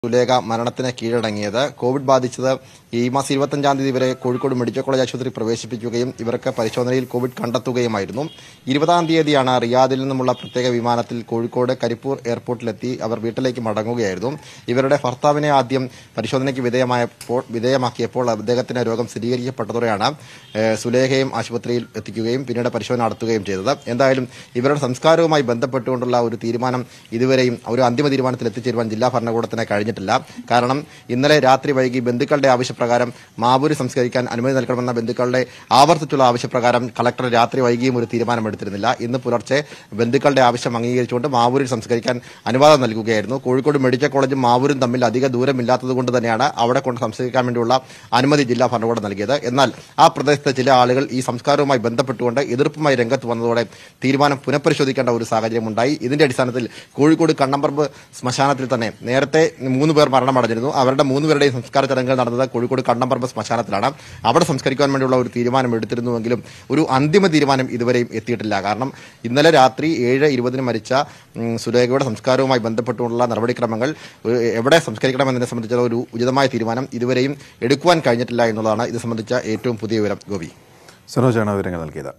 സുലേഖ മരണത്തിന് കീഴടങ്ങിയത് കോവിഡ് ബാധിച്ചത് ഈ മാസം ഇരുപത്തഞ്ചാം തീയതി വരെ കോഴിക്കോട് മെഡിക്കൽ കോളേജ് ആശുപത്രി പ്രവേശിപ്പിക്കുകയും ഇവർക്ക് പരിശോധനയിൽ കോവിഡ് കണ്ടെത്തുകയുമായിരുന്നു ഇരുപതാം തീയതിയാണ് റിയാദിൽ നിന്നുമുള്ള പ്രത്യേക വിമാനത്തിൽ കോഴിക്കോട് കരിപ്പൂർ എയർപോർട്ടിലെത്തി അവർ വീട്ടിലേക്ക് മടങ്ങുകയായിരുന്നു ഇവരുടെ ഭർത്താവിനെ ആദ്യം പരിശോധനയ്ക്ക് വിധേയമായപ്പോൾ വിധേയമാക്കിയപ്പോൾ അദ്ദേഹത്തിന് രോഗം സ്ഥിരീകരിക്കപ്പെട്ടതോടെയാണ് ഏഹ്, സുലേഖയും ആശുപത്രിയിൽ എത്തിക്കുകയും പിന്നീട് പരിശോധന നടത്തുകയും ചെയ്തത് എന്തായാലും ഇവരുടെ സംസ്കാരവുമായി ബന്ധപ്പെട്ടുകൊണ്ടുള്ള ഒരു തീരുമാനം ഇതുവരെയും ഒരു അന്തിമ തീരുമാനത്തിൽ എത്തിച്ചേരുവാൻ ജില്ലാ ഭരണകൂടത്തിന് കഴിഞ്ഞിട്ടില്ല കാരണം ഇന്നലെ രാത്രി വൈകി ബന്ധുക്കളുടെ ആവശ്യപ്രകാരം മാവൂര് സംസ്കരിക്കാൻ അനുമതി നൽകണമെന്ന ബന്ധുക്കളുടെ ആവർത്തിച്ചുള്ള ആവശ്യപ്രകാരം കളക്ടർ രാത്രി വൈകിയും ഒരു തീരുമാനമെടുത്തിരുന്നില്ല ഇന്ന് പുലർച്ചെ ബന്ധുക്കളുടെ ആവശ്യം അംഗീകരിച്ചുകൊണ്ട് മാവൂരിൽ സംസ്കരിക്കാൻ അനുവാദം നൽകുകയായിരുന്നു കോഴിക്കോട് മെഡിക്കൽ കോളേജും മാവൂരും തമ്മിൽ അധിക ദൂരമില്ലാത്തത് കൊണ്ട് തന്നെയാണ് അവിടെ കൊണ്ട് സംസ്കരിക്കാൻ വേണ്ടിയുള്ള അനുമതി ജില്ലാ ഭരണകൂടം നൽകിയത് എന്നാൽ ആ പ്രദേശത്തെ ചില ആളുകൾ ഈ സംസ്കാരവുമായി ബന്ധപ്പെട്ടുകൊണ്ട് എതിർപ്പുമായി രംഗത്ത് വന്നതോടെ തീരുമാനം പുനഃപരിശോധിക്കേണ്ട ഒരു സാഹചര്യമുണ്ടായി ഇതിന്റെ അടിസ്ഥാനത്തിൽ കോഴിക്കോട് കണ്ണമ്പറമ്പ് ശ്മശാനത്തിൽ തന്നെ നേരത്തെ മൂന്ന് പേർ മരണമടഞ്ഞിരുന്നു അവരുടെ മൂന്ന് പേരുടെയും സംസ്കാര ചടങ്ങുകൾ നടന്നത് കോഴിക്കോട് കണ്ണമ്പറമ്പ് ശ്മശാനത്തിലാണ് അവിടെ സംസ്കരിക്കാൻ വേണ്ടിയുള്ള ഒരു തീരുമാനം എടുത്തിരുന്നുവെങ്കിലും ഒരു അന്തിമ തീരുമാനം ഇതുവരെയും എത്തിയിട്ടില്ല കാരണം ഇന്നലെ രാത്രി ഏഴ് ഇരുപതിന് മരിച്ച ഉം, സുരേഖയുടെ സംസ്കാരവുമായി ബന്ധപ്പെട്ടുള്ള നടപടിക്രമങ്ങൾ ഒരു എവിടെ സംസ്കരിക്കണമെന്നതിനെ സംബന്ധിച്ചുള്ള ഒരു ഉചിതമായ തീരുമാനം ഇതുവരെയും എടുക്കുവാൻ കഴിഞ്ഞിട്ടില്ല എന്നുള്ളതാണ് ഇത് സംബന്ധിച്ച ഏറ്റവും പുതിയ വിവരം ഗോപി സനോജാണ് വിവരങ്ങൾ നൽകിയത്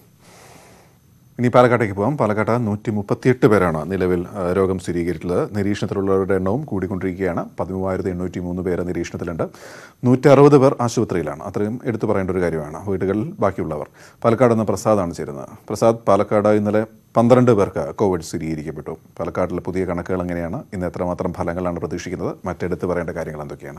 ഇനി പാലക്കാട്ടേക്ക് പോകാം പാലക്കാട്ട് നൂറ്റി മുപ്പത്തിയെട്ട് പേരാണ് നിലവിൽ ആ, രോഗം സ്ഥിരീകരിച്ചിട്ടുള്ളത് നിരീക്ഷണത്തിലുള്ളവരുടെ എണ്ണവും കൂടിക്കൊണ്ടിരിക്കുകയാണ് പതിമൂവായിരത്തി എണ്ണൂറ്റി മൂന്ന് പേര് നിരീക്ഷണത്തിലുണ്ട് നൂറ്റി അറുപത് പേർ ആശുപത്രിയിലാണ് അത്രയും എടുത്തു പറയേണ്ട ഒരു കാര്യമാണ് വീടുകളിൽ ബാക്കിയുള്ളവർ പാലക്കാട് നിന്ന് പ്രസാദാണ് ചേരുന്നത് പ്രസാദ് പാലക്കാട് ഇന്നലെ പന്ത്രണ്ട് പേർക്ക് കോവിഡ് സ്ഥിരീകരിക്കപ്പെട്ടു പാലക്കാടിലെ പുതിയ കണക്കുകൾ എങ്ങനെയാണ് ഇന്ന് എത്രമാത്രം ഫലങ്ങളാണ് പ്രതീക്ഷിക്കുന്നത് മറ്റെടുത്ത് പറയേണ്ട കാര്യങ്ങൾ എന്തൊക്കെയാണ്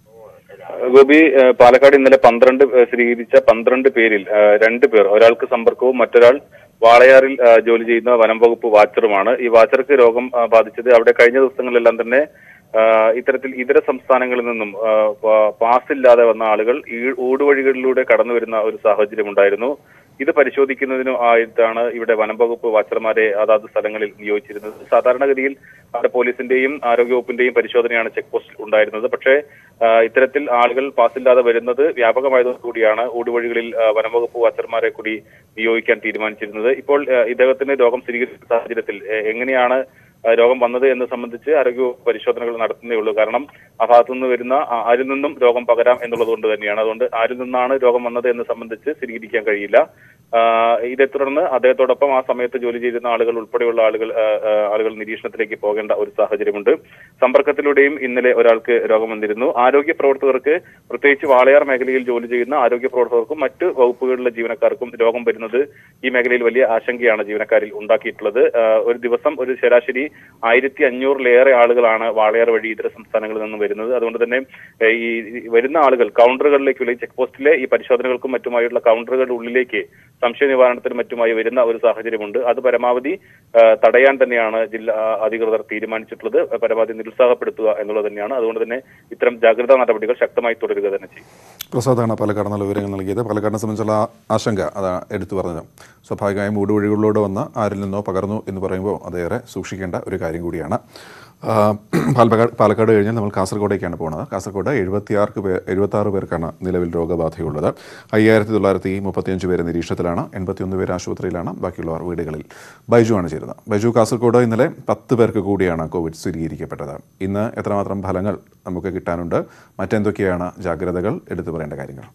ഗോപി ഏഹ് പാലക്കാട് ഇന്നലെ പന്ത്രണ്ട് ഏഹ് സ്ഥിരീകരിച്ച പന്ത്രണ്ട് പേരിൽ ഏഹ് രണ്ട് പേർ ഒരാൾക്ക് സമ്പർക്കവും മറ്റൊരാൾ വാളയാറിൽ ഏഹ് ജോലി ചെയ്യുന്ന വനം വകുപ്പ് വാച്ചറുമാണ് ഈ വാച്ചർക്ക് രോഗം ഏഹ് ബാധിച്ചത് അവിടെ കഴിഞ്ഞ ദിവസങ്ങളിലെല്ലാം തന്നെ ഏഹ് ഇത്തരത്തിൽ ഇതര സംസ്ഥാനങ്ങളിൽ നിന്നും ഏഹ് പാ- പാസില്ലാതെ വന്ന ആളുകൾ ഈ ഊടുവഴികളിലൂടെ കടന്നു വരുന്ന ഒരു സാഹചര്യം ഉണ്ടായിരുന്നു ഇത് പരിശോധിക്കുന്നതിനു ആയിട്ടാണ് ഇവിടെ വനം വകുപ്പ് വാച്ചർമാരെ അതാത് സ്ഥലങ്ങളിൽ നിയോഗിച്ചിരുന്നത് സാധാരണഗതിയിൽ അവിടെ പോലീസിന്റെയും ആരോഗ്യവകുപ്പിന്റെയും പരിശോധനയാണ് ചെക്ക് പോസ്റ്റിൽ ഉണ്ടായിരുന്നത് പക്ഷേ ആ, ഇത്തരത്തിൽ ആളുകൾ പാസില്ലാതെ വരുന്നത് വ്യാപകമായതോടുകൂടിയാണ് ഊടുവഴികളിൽ ആ, വനംവകുപ്പ് വാച്ചർമാരെ കൂടി നിയോഗിക്കാൻ തീരുമാനിച്ചിരുന്നത് ഇപ്പോൾ ആ, ഇദ്ദേഹത്തിന് രോഗം സ്ഥിരീകരിച്ച സാഹചര്യത്തിൽ എ, എങ്ങനെയാണ് ആ, രോഗം വന്നത് എന്ന് സംബന്ധിച്ച് ആരോഗ്യ പരിശോധനകൾ നടത്തുന്നേ ഉള്ളൂ കാരണം ആ ഭാഗത്തു നിന്ന് വരുന്ന ആ- ആരിൽ നിന്നും രോഗം പകരാം എന്നുള്ളത് കൊണ്ട് തന്നെയാണ് അതുകൊണ്ട് ആരിൽ നിന്നാണ് രോഗം വന്നത് എന്ന് സംബന്ധിച്ച് സ്ഥിരീകരിക്കാൻ കഴിയില്ല ആ, ഇതേ തുടർന്ന് അദ്ദേഹത്തോടൊപ്പം ആ സമയത്ത് ജോലി ചെയ്തിരുന്ന ആളുകൾ ഉൾപ്പെടെയുള്ള ആളുകൾ ആ, ആ, ആളുകൾ നിരീക്ഷണത്തിലേക്ക് പോകേണ്ട ഒരു സാഹചര്യമുണ്ട് സമ്പർക്കത്തിലൂടെയും ഇന്നലെ ഒരാൾക്ക് രോഗം വന്നിരുന്നു ആരോഗ്യ പ്രവർത്തകർക്ക് പ്രത്യേകിച്ച് വാളയാർ മേഖലയിൽ ജോലി ചെയ്യുന്ന ആരോഗ്യ പ്രവർത്തകർക്കും മറ്റ് വകുപ്പുകളിലെ ജീവനക്കാർക്കും രോഗം വരുന്നത് ഈ മേഖലയിൽ വലിയ ആശങ്കയാണ് ജീവനക്കാരിൽ ഉണ്ടാക്കിയിട്ടുള്ളത് ആ, ഒരു ദിവസം ഒരു ശരാശരി ആയിരത്തി അഞ്ഞൂറിലേറെ ആളുകളാണ് വാളയാർ വഴി ഇതര സംസ്ഥാനങ്ങളിൽ നിന്നും വരുന്നത് അതുകൊണ്ട് തന്നെ ഏ, ഈ ഈ വരുന്ന ആളുകൾ കൗണ്ടറുകളിലേക്ക് അല്ലെങ്കിൽ ചെക്ക് പോസ്റ്റിലെ ഈ പരിശോധനകൾക്കും മറ്റുമായുള്ള കൗണ്ടറുകളുടെ ഉള്ളിലേക്ക് സംശയ നിവാരണത്തിനും മറ്റുമായി വരുന്ന ഒരു സാഹചര്യമുണ്ട് അത് പരമാവധി ആ, തടയാൻ തന്നെയാണ് ജില്ലാ അധികൃതർ തീരുമാനിച്ചിട്ടുള്ളത് പരമാവധി നിരുത്സാഹപ്പെടുത്തുക എന്നുള്ളത് തന്നെയാണ് അതുകൊണ്ട് തന്നെ ഇത്തരം ജാഗ്രതാ നടപടികൾ ശക്തമായി തുടരുക തന്നെ ചെയ്യും പ്രസാദാണ് പാലക്കാട് നല്ല വിവരങ്ങൾ നൽകിയത് പാലക്കാടിനെ സംബന്ധിച്ചുള്ള ആ- ആശങ്ക അതാണ് എടുത്തു പറഞ്ഞത് സ്വാഭാവികമായും ഊടുവഴികളിലൂടെ വന്ന് ആരിൽ നിന്നോ പകർന്നു എന്ന് പറയുമ്പോൾ അതേറെ സൂക്ഷിക്കേണ്ട ഒരു കാര്യം കൂടിയാണ് ആ, പാലക്കാട് പാലക്കാട് കഴിഞ്ഞാൽ നമ്മൾ കാസർഗോഡേക്കാണ് പോകുന്നത് കാസർഗോഡ് എഴുപത്തിയാറ് പേർ എഴുപത്താറ് പേർക്കാണ് നിലവിൽ രോഗബാധയുള്ളത് അയ്യായിരത്തി തൊള്ളായിരത്തി മുപ്പത്തിയഞ്ച് പേര് നിരീക്ഷണത്തിലാണ് എൺപത്തിയൊന്ന് പേര് ആശുപത്രിയിലാണ് ബാക്കിയുള്ളവർ വീടുകളിൽ ബൈജു ആണ് ചേരുന്നത് ബൈജു കാസർഗോഡ് ഇന്നലെ പത്ത് പേർക്ക് കൂടിയാണ് കോവിഡ് സ്ഥിരീകരിക്കപ്പെട്ടത് ഇന്ന് എത്രമാത്രം ഫലങ്ങൾ നമുക്ക് കിട്ടാനുണ്ട് മറ്റെന്തൊക്കെയാണ് ജാഗ്രതകൾ എടുത്തു പറയേണ്ട കാര്യങ്ങൾ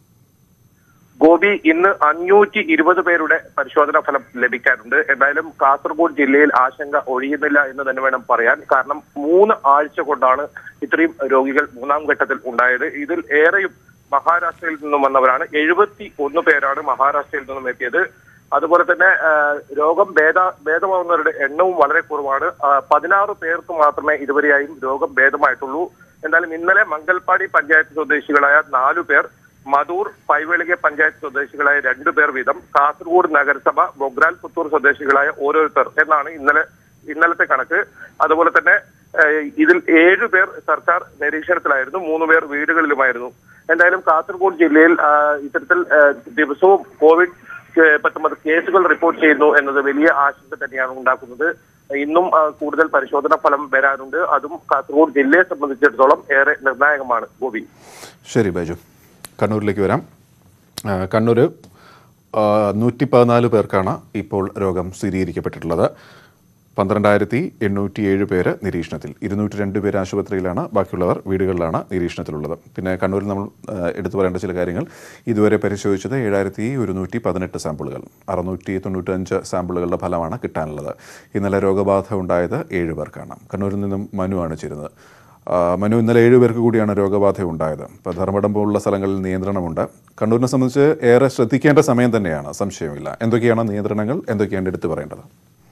ഗോപി ഇന്ന് അഞ്ഞൂറ്റി ഇരുപത് പേരുടെ പരിശോധനാ ഫലം ലഭിക്കാനുണ്ട് എന്തായാലും കാസർഗോഡ് ജില്ലയിൽ ആശങ്ക ഒഴിയുന്നില്ല എന്ന് തന്നെ വേണം പറയാൻ കാരണം മൂന്ന് ആഴ്ച കൊണ്ടാണ് ഇത്രയും രോഗികൾ മൂന്നാം ഘട്ടത്തിൽ ഉണ്ടായത് ഇതിൽ ഏറെയും മഹാരാഷ്ട്രയിൽ നിന്നും വന്നവരാണ് എഴുപത്തി ഒന്ന് പേരാണ് മഹാരാഷ്ട്രയിൽ നിന്നും എത്തിയത് അതുപോലെ തന്നെ ആ, രോഗം ഭേദ ഭേദമാവുന്നവരുടെ എണ്ണവും വളരെ കുറവാണ് ആ, പതിനാറ് പേർക്ക് മാത്രമേ ഇതുവരെയായും രോഗം ഭേദമായിട്ടുള്ളൂ എന്തായാലും ഇന്നലെ മംഗൽപാടി പഞ്ചായത്ത് സ്വദേശികളായ നാലു പേർ മധൂർ പൈവെളികെ പഞ്ചായത്ത് സ്വദേശികളായ രണ്ടു പേർ വീതം കാസർഗോഡ് നഗരസഭ ബൊഗ്രാൽ പുത്തൂർ സ്വദേശികളായ ഓരോരുത്തർ എന്നാണ് ഇന്നലെ ഇന്നലത്തെ കണക്ക് അതുപോലെ തന്നെ ഏഹ്, ഇതിൽ ഏഴു പേർ സർക്കാർ നിരീക്ഷണത്തിലായിരുന്നു മൂന്ന് പേർ വീടുകളിലുമായിരുന്നു എന്തായാലും കാസർഗോഡ് ജില്ലയിൽ ആ, ഇത്തരത്തിൽ ഏഹ്, ദിവസവും കോവിഡ് ഏഹ്, പത്തൊമ്പത് കേസുകൾ റിപ്പോർട്ട് ചെയ്യുന്നു എന്നത് വലിയ ആശങ്ക തന്നെയാണ് ഉണ്ടാക്കുന്നത് ഇന്നും ആ, കൂടുതൽ പരിശോധനാ ഫലം വരാനുണ്ട് അതും കാസർഗോഡ് ജില്ലയെ സംബന്ധിച്ചിടത്തോളം ഏറെ നിർണായകമാണ് ഗോപി ശരി ബൈജു കണ്ണൂരിലേക്ക് വരാം ആ, കണ്ണൂർ നൂറ്റി പതിനാല് പേർക്കാണ് ഇപ്പോൾ രോഗം സ്ഥിരീകരിക്കപ്പെട്ടിട്ടുള്ളത് പന്ത്രണ്ടായിരത്തി എണ്ണൂറ്റി ഏഴ് പേര് നിരീക്ഷണത്തിൽ ഇരുന്നൂറ്റി രണ്ട് പേര് ആശുപത്രിയിലാണ് ബാക്കിയുള്ളവർ വീടുകളിലാണ് നിരീക്ഷണത്തിലുള്ളത് പിന്നെ കണ്ണൂരിൽ നമ്മൾ ആ, എടുത്തു പറയേണ്ട ചില കാര്യങ്ങൾ ഇതുവരെ പരിശോധിച്ചത് ഏഴായിരത്തി ഒരുന്നൂറ്റി പതിനെട്ട് സാമ്പിളുകൾ അറുന്നൂറ്റി തൊണ്ണൂറ്റഞ്ച് സാമ്പിളുകളുടെ ഫലമാണ് കിട്ടാനുള്ളത് ഇന്നലെ രോഗബാധ ഉണ്ടായത് ഏഴ് പേർക്കാണ് കണ്ണൂരിൽ നിന്നും മനുവാണ് ചേരുന്നത് ആ, മനു ഇന്നലെ ഏഴ് പേർക്ക് കൂടിയാണ് രോഗബാധ ഉണ്ടായത് ഇപ്പോൾ ധർമ്മടം പോലുള്ള സ്ഥലങ്ങളിൽ നിയന്ത്രണമുണ്ട് കണ്ണൂരിനെ സംബന്ധിച്ച് ഏറെ ശ്രദ്ധിക്കേണ്ട സമയം തന്നെയാണ് സംശയമില്ല എന്തൊക്കെയാണ് നിയന്ത്രണങ്ങൾ എന്തൊക്കെയാണ് എടുത്തു പറയേണ്ടത്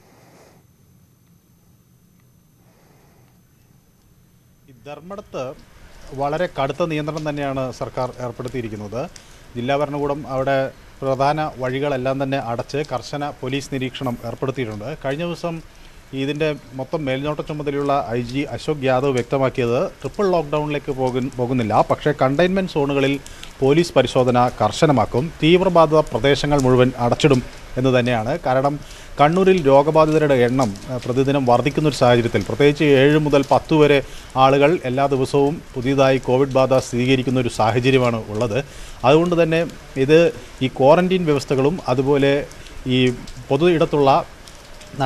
ഈ ധർമ്മടത്ത് വളരെ കടുത്ത നിയന്ത്രണം തന്നെയാണ് സർക്കാർ ഏർപ്പെടുത്തിയിരിക്കുന്നത് ജില്ലാ ഭരണകൂടം അവിടെ പ്രധാന വഴികളെല്ലാം തന്നെ അടച്ച് കർശന പോലീസ് നിരീക്ഷണം ഏർപ്പെടുത്തിയിട്ടുണ്ട് കഴിഞ്ഞ ദിവസം ഇതിൻ്റെ മൊത്തം മേൽനോട്ട ചുമതലയുള്ള ഐ ജി അശോക് യാദവ് വ്യക്തമാക്കിയത് ട്രിപ്പിൾ ലോക്ക്ഡൗണിലേക്ക് പോകു പോകുന്നില്ല പക്ഷേ കണ്ടെയ്ൻമെൻറ്റ് സോണുകളിൽ പോലീസ് പരിശോധന കർശനമാക്കും തീവ്രബാധിത പ്രദേശങ്ങൾ മുഴുവൻ അടച്ചിടും എന്ന് തന്നെയാണ് കാരണം കണ്ണൂരിൽ രോഗബാധിതരുടെ എണ്ണം ഏഹ്, പ്രതിദിനം വർദ്ധിക്കുന്ന ഒരു സാഹചര്യത്തിൽ പ്രത്യേകിച്ച് ഏഴ് മുതൽ പത്ത് വരെ ആളുകൾ എല്ലാ ദിവസവും പുതിയതായി കോവിഡ് ബാധ സ്ഥിരീകരിക്കുന്ന ഒരു സാഹചര്യമാണ് ഉള്ളത് അതുകൊണ്ട് തന്നെ ഇത് ഈ ക്വാറന്റീൻ വ്യവസ്ഥകളും അതുപോലെ ഈ പൊതു ഇടത്തുള്ള ആ,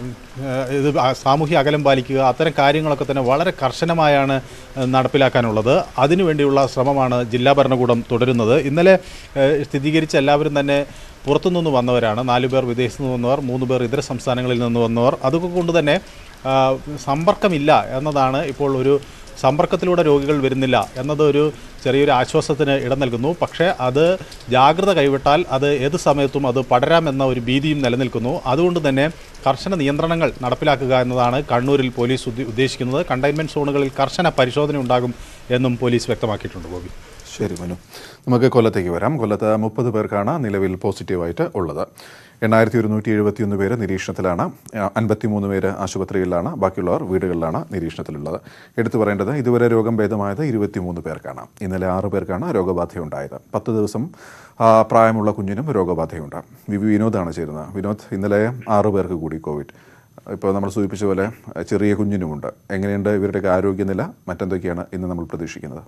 ഇത് ആ സാമൂഹ്യ അകലം പാലിക്കുക അത്തരം കാര്യങ്ങളൊക്കെ തന്നെ വളരെ കർശനമായാണ് നടപ്പിലാക്കാനുള്ളത് അതിനുവേണ്ടിയുള്ള ശ്രമമാണ് ജില്ലാ ഭരണകൂടം തുടരുന്നത് ഇന്നലെ ഏഹ്, സ്ഥിരീകരിച്ച എല്ലാവരും തന്നെ പുറത്തുനിന്ന് വന്നവരാണ് നാലു പേർ വിദേശത്ത് നിന്ന് വന്നവർ മൂന്ന് പേർ ഇതര സംസ്ഥാനങ്ങളിൽ നിന്ന് വന്നവർ അതൊക്കെ കൊണ്ട് തന്നെ ആ, സമ്പർക്കമില്ല എന്നതാണ് ഇപ്പോൾ ഒരു സമ്പർക്കത്തിലൂടെ രോഗികൾ വരുന്നില്ല എന്നത് ഒരു ചെറിയൊരു ആശ്വാസത്തിന് ഇടം നൽകുന്നു പക്ഷേ അത് ജാഗ്രത കൈവിട്ടാൽ അത് ഏത് സമയത്തും അത് പടരാമെന്ന ഒരു ഭീതിയും നിലനിൽക്കുന്നു അതുകൊണ്ട് തന്നെ കർശന നിയന്ത്രണങ്ങൾ നടപ്പിലാക്കുക എന്നതാണ് കണ്ണൂരിൽ പോലീസ് ഉദ്ദ- ഉദ്ദേശിക്കുന്നത് കണ്ടെയ്ൻമെൻറ്റ് സോണുകളിൽ കർശന പരിശോധന ഉണ്ടാകും എന്നും പോലീസ് വ്യക്തമാക്കിയിട്ടുണ്ട് ബോബി ശരി മനു നമുക്ക് കൊല്ലത്തേക്ക് വരാം കൊല്ലത്ത് മുപ്പത് പേർക്കാണ് നിലവിൽ പോസിറ്റീവായിട്ട് ഉള്ളത് എണ്ണായിരത്തി ഒരുന്നൂറ്റി എഴുപത്തിയൊന്ന് പേര് നിരീക്ഷണത്തിലാണ് അൻപത്തിമൂന്ന് പേര് ആശുപത്രിയിലാണ് ബാക്കിയുള്ളവർ വീടുകളിലാണ് നിരീക്ഷണത്തിലുള്ളത് എടുത്തു പറയേണ്ടത് ഇതുവരെ രോഗം ഭേദമായത് ഇരുപത്തിമൂന്ന് പേർക്കാണ് ഇന്നലെ ആറ് പേർക്കാണ് രോഗബാധയുണ്ടായത് പത്ത് ദിവസം ആ, പ്രായമുള്ള കുഞ്ഞിനും രോഗബാധയുണ്ട് വി വി വിനോദാണ് ചേരുന്നത് വിനോദ് ഇന്നലെ ആറ് പേർക്ക് കൂടി കോവിഡ് ഇപ്പോൾ നമ്മൾ സൂചിപ്പിച്ച പോലെ ചെറിയ കുഞ്ഞിനുമുണ്ട് എങ്ങനെയുണ്ട് ഇവരുടെയൊക്കെ ആരോഗ്യനില മറ്റെന്തൊക്കെയാണ് ഇന്ന് നമ്മൾ പ്രതീക്ഷിക്കുന്നത്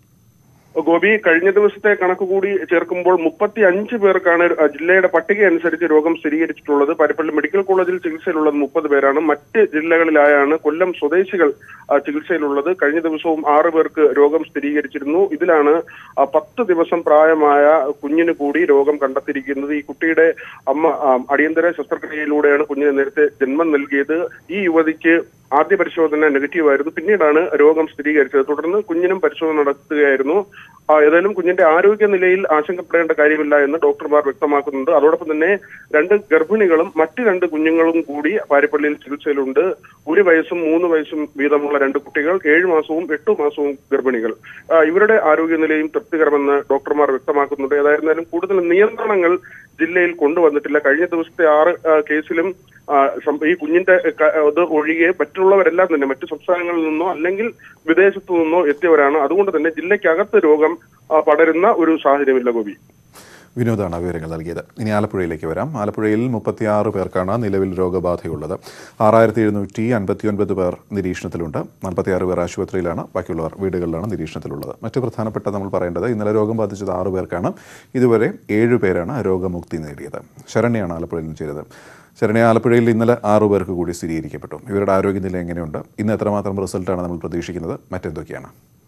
ഗോപി കഴിഞ്ഞ ദിവസത്തെ കണക്ക് കൂടി ചേർക്കുമ്പോൾ മുപ്പത്തി അഞ്ച് പേർക്കാണ് അഹ് ജില്ലയുടെ പട്ടിക അനുസരിച്ച് രോഗം സ്ഥിരീകരിച്ചിട്ടുള്ളത് പാരിപ്പള്ളി മെഡിക്കൽ കോളേജിൽ ചികിത്സയിലുള്ളത് മുപ്പത് പേരാണ് മറ്റ് ജില്ലകളിലായാണ് കൊല്ലം സ്വദേശികൾ അഹ് ചികിത്സയിലുള്ളത് കഴിഞ്ഞ ദിവസവും ആറ് പേർക്ക് രോഗം സ്ഥിരീകരിച്ചിരുന്നു ഇതിലാണ് അഹ് പത്ത് ദിവസം പ്രായമായ കുഞ്ഞിന് കൂടി രോഗം കണ്ടെത്തിയിരിക്കുന്നത് ഈ കുട്ടിയുടെ അമ്മ ആം, അടിയന്തര ശസ്ത്രക്രിയയിലൂടെയാണ് കുഞ്ഞിന് നേരത്തെ ജന്മം നൽകിയത് ഈ യുവതിക്ക് ആദ്യ പരിശോധന നെഗറ്റീവ് ആയിരുന്നു പിന്നീടാണ് രോഗം സ്ഥിരീകരിച്ചത് തുടർന്ന് കുഞ്ഞിനും പരിശോധന നടത്തുകയായിരുന്നു ആ, ഏതായാലും കുഞ്ഞിന്റെ ആരോഗ്യനിലയിൽ ആശങ്കപ്പെടേണ്ട കാര്യമില്ല എന്ന് ഡോക്ടർമാർ വ്യക്തമാക്കുന്നുണ്ട് അതോടൊപ്പം തന്നെ രണ്ട് ഗർഭിണികളും മറ്റ് രണ്ട് കുഞ്ഞുങ്ങളും കൂടി പാരിപ്പള്ളിയിൽ ചികിത്സയിലുണ്ട് ഒരു വയസ്സും മൂന്ന് വയസ്സും വീതമുള്ള രണ്ട് കുട്ടികൾ ഏഴ് മാസവും എട്ടു മാസവും ഗർഭിണികൾ ആ, ഇവരുടെ ആരോഗ്യനിലയും തൃപ്തികരമെന്ന് ഡോക്ടർമാർ വ്യക്തമാക്കുന്നുണ്ട് ഏതായിരുന്നാലും കൂടുതൽ നിയന്ത്രണങ്ങൾ ജില്ലയിൽ കൊണ്ടുവന്നിട്ടില്ല കഴിഞ്ഞ ദിവസത്തെ ആറ് ആ, കേസിലും ആ, സം- ഈ കുഞ്ഞിന്റെ ക- ഇത് ഒഴികെ മറ്റുള്ളവരെല്ലാം തന്നെ മറ്റു സംസ്ഥാനങ്ങളിൽ നിന്നോ അല്ലെങ്കിൽ വിദേശത്തു നിന്നോ എത്തിയവരാണ് അതുകൊണ്ട് തന്നെ ജില്ലയ്ക്കകത്ത് രോഗം ആ, പടരുന്ന ഒരു സാഹചര്യമില്ല ഗോപി വിനോദാണ് വിവരങ്ങൾ നൽകിയത് ഇനി ആലപ്പുഴയിലേക്ക് വരാം ആലപ്പുഴയിൽ മുപ്പത്തിയാറ് പേർക്കാണ് നിലവിൽ രോഗബാധയുള്ളത് ആറായിരത്തി എഴുന്നൂറ്റി അൻപത്തി ഒൻപത് പേർ നിരീക്ഷണത്തിലുണ്ട് നാൽപ്പത്തിയാറ് പേർ ആശുപത്രിയിലാണ് ബാക്കിയുള്ളവർ വീടുകളിലാണ് നിരീക്ഷണത്തിലുള്ളത് മറ്റു പ്രധാനപ്പെട്ട നമ്മൾ പറയേണ്ടത് ഇന്നലെ രോഗം ബാധിച്ചത് ആറ് പേർക്കാണ് ഇതുവരെ ഏഴ് പേരാണ് രോഗമുക്തി നേടിയത് ശരണ്യാണ് ആലപ്പുഴയിൽ നിന്ന് ചെയ്തത് ശരണ്യ ആലപ്പുഴയിൽ ഇന്നലെ ആറു പേർക്ക് കൂടി സ്ഥിരീകരിക്കപ്പെട്ടു ഇവരുടെ ആരോഗ്യനില എങ്ങനെയുണ്ട് ഇന്ന് എത്രമാത്രം റിസൾട്ടാണ് നമ്മൾ പ്രതീക്ഷിക്കുന്നത് മറ്റെന്തൊക്കെയാണ്